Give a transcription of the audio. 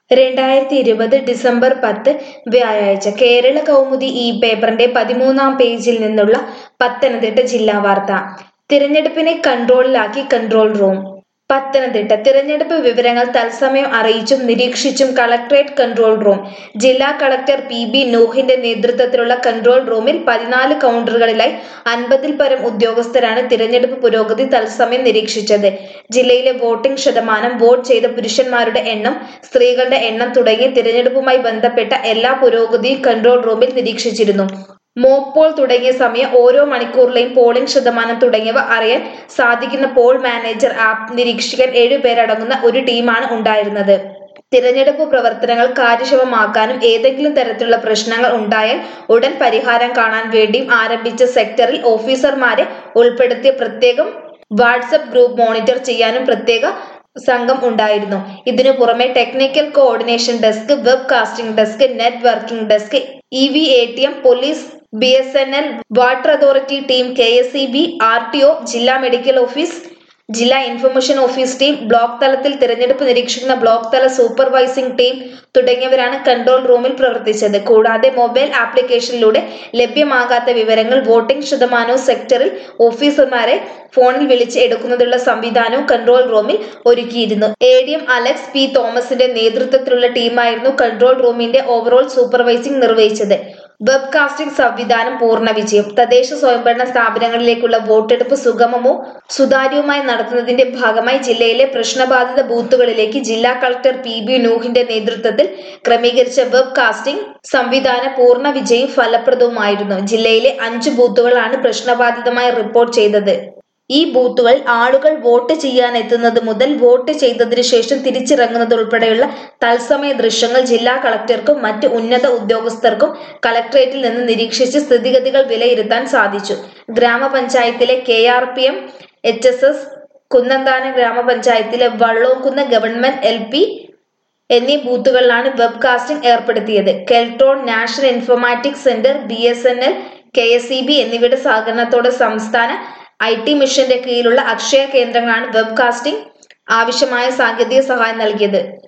രണ്ടായിരത്തി ഇരുപത് ഡിസംബർ പത്ത് വ്യാഴാഴ്ച കേരള കൗമുദി ഈ പേപ്പറിന്റെ പതിമൂന്നാം പേജിൽ നിന്നുള്ള പത്തനംതിട്ട ജില്ലാ വാർത്ത തിരഞ്ഞെടുപ്പിനെ കൺട്രോളിലാക്കി കൺട്രോൾ റൂം പത്തനംതിട്ട തിരഞ്ഞെടുപ്പ് വിവരങ്ങൾ തത്സമയം അറിയിച്ചും നിരീക്ഷിച്ചും കളക്ടറേറ്റ് കൺട്രോൾ റൂം ജില്ലാ കളക്ടർ പി ബി നൂഹിന്റെ നേതൃത്വത്തിലുള്ള കൺട്രോൾ റൂമിൽ പതിനാല് കൗണ്ടറുകളിലായി അൻപതിൽ പരം ഉദ്യോഗസ്ഥരാണ് തിരഞ്ഞെടുപ്പ് പുരോഗതി തത്സമയം നിരീക്ഷിച്ചത് ജില്ലയിലെ വോട്ടിംഗ് ശതമാനം വോട്ട് ചെയ്ത പുരുഷന്മാരുടെ എണ്ണം സ്ത്രീകളുടെ എണ്ണം തുടങ്ങി തിരഞ്ഞെടുപ്പുമായി ബന്ധപ്പെട്ട എല്ലാ പുരോഗതിയും കൺട്രോൾ റൂമിൽ നിരീക്ഷിച്ചിരുന്നു മോക്ക് പോൾ തുടങ്ങിയ സമയം ഓരോ മണിക്കൂറിലെയും പോളിംഗ് ശതമാനം തുടങ്ങിയവ അറിയാൻ സാധിക്കുന്ന പോൾ മാനേജർ ആപ്പ് നിരീക്ഷിക്കാൻ ഏഴുപേരടങ്ങുന്ന ഒരു ടീമാണ് ഉണ്ടായിരുന്നത് തിരഞ്ഞെടുപ്പ് പ്രവർത്തനങ്ങൾ കാര്യക്ഷമമാക്കാനും ഏതെങ്കിലും തരത്തിലുള്ള പ്രശ്നങ്ങൾ ഉണ്ടായാൽ ഉടൻ പരിഹാരം കാണാൻ വേണ്ടിയും ആരംഭിച്ച സെക്ടറിൽ ഓഫീസർമാരെ ഉൾപ്പെടുത്തിയ പ്രത്യേകം വാട്സപ്പ് ഗ്രൂപ്പ് മോണിറ്റർ ചെയ്യാനും പ്രത്യേക സംഘം ഉണ്ടായിരുന്നു ഇതിനു പുറമെ technical coordination desk webcasting desk networking desk E V A T M police B S N L water authority team K S E B R T O ജില്ലാ medical office ജില്ലാ information office team block തലത്തിൽ തിരഞ്ഞെടുപ്പ് നിരീക്ഷിക്കുന്ന block തല supervising team തുടങ്ങിയവരാണ് control റൂമിൽ പ്രവർത്തിച്ചത് കൂടാതെ മൊബൈൽ ആപ്ലിക്കേഷനിലൂടെ ലഭ്യമാകാത്ത വിവരങ്ങൾ വോട്ടിംഗ് ശതമാനവും സെക്ടറിൽ ഓഫീസർമാരെ ഫോണിൽ വിളിച്ച് എടുക്കുന്നതിനുള്ള സംവിധാനവും കൺട്രോൾ റൂമിൽ ഒരുക്കിയിരുന്നു A D M Alex P തോമസിന്റെ നേതൃത്വത്തിലുള്ള ടീമായിരുന്നു കൺട്രോൾ റൂമിന്റെ ഓവറോൾ സൂപ്പർവൈസിംഗ് നിർവഹിച്ചത് വെബ് കാസ്റ്റിംഗ് സംവിധാനം പൂർണ്ണ വിജയം തദ്ദേശ സ്വയംഭരണ സ്ഥാപനങ്ങളിലേക്കുള്ള വോട്ടെടുപ്പ് സുഗമമോ സുതാര്യവുമായി നടത്തുന്നതിന്റെ ഭാഗമായി ജില്ലയിലെ പ്രശ്നബാധിത ബൂത്തുകളിലേക്ക് ജില്ലാ കളക്ടർ പി ബി നൂഹിന്റെ നേതൃത്വത്തിൽ ക്രമീകരിച്ച വെബ് കാസ്റ്റിംഗ് സംവിധാനം പൂർണ്ണ വിജയവും ഫലപ്രദവുമായിരുന്നു ജില്ലയിലെ അഞ്ച് ബൂത്തുകളാണ് പ്രശ്നബാധിതമായി റിപ്പോർട്ട് ചെയ്തത് ഈ ബൂത്തുകളിൽ ആളുകൾ വോട്ട് ചെയ്യാനെത്തുന്നത് മുതൽ വോട്ട് ചെയ്തതിനു ശേഷം തിരിച്ചിറങ്ങുന്നത് ഉൾപ്പെടെയുള്ള തത്സമയ ദൃശ്യങ്ങൾ ജില്ലാ കളക്ടർക്കും മറ്റ് ഉന്നത ഉദ്യോഗസ്ഥർക്കും കളക്ടറേറ്റിൽ നിന്ന് നിരീക്ഷിച്ച് സ്ഥിതിഗതികൾ വിലയിരുത്താൻ സാധിച്ചു ഗ്രാമപഞ്ചായത്തിലെ K R P M H S S Kunnanthanam ഗ്രാമപഞ്ചായത്തിലെ വള്ളോംകുന്ന് ഗവൺമെന്റ് എൽ പി എന്നീ ബൂത്തുകളിലാണ് വെബ് കാസ്റ്റിംഗ് ഏർപ്പെടുത്തിയത് Keltron national informatics centre B S N L K S E B എന്നിവയുടെ സഹകരണത്തോടെ സംസ്ഥാന ഐ ടി മിഷന്റെ കീഴിലുള്ള അക്ഷയ കേന്ദ്രങ്ങളാണ് വെബ് കാസ്റ്റിംഗ് ആവശ്യമായ സാങ്കേതിക സഹായം നൽകിയത്